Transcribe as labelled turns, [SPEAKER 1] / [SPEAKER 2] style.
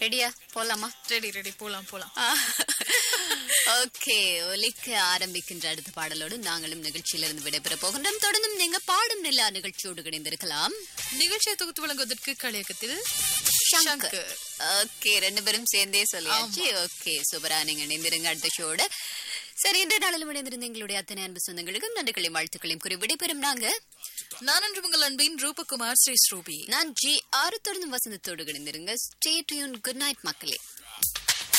[SPEAKER 1] ரெடியா போலாமா
[SPEAKER 2] ready ready போலாம் போலாம்
[SPEAKER 1] ஓகே ஒலிக்க ஆரம்பிக்கின்ற அடுத்த பாடலோடு நாங்களும் நிகழ்ச்சியிலிருந்து விடைபெற போகின்றோம் தொடர்ந்தும் நீங்க பாடும் நிலா நிகழ்ச்சியோடு இணைந்திருக்கலாம்
[SPEAKER 2] நிகழ்ச்சியை தொகுத்து வழங்குவதற்கு கலையகத்தில்
[SPEAKER 1] சங்கர் ஓகே ரெண்டு பேரும் சேர்ந்தே சொல்லியாச்சு ஓகே சூப்பரா நீங்க இணைந்திருங்க அடுத்த ஷோட சரி இன்றைய நாளிலும் இணைந்திருந்த எங்களுடைய அத்தனை அன்பு சொந்தங்களுக்கும் நன்றிகளையும் வாழ்த்துக்களையும் கூறி விடைபெறும் நாங்க
[SPEAKER 2] நான் என்று உங்கள் அன்பின் ரூபகுமார் ஸ்ரீ ஸ்ரூபி
[SPEAKER 1] நான் ஜி ஆறு தொடர்ந்து வசந்தத்தோடு இணைந்திருங்க ஸ்டே டியூன் குட் நைட் மக்களே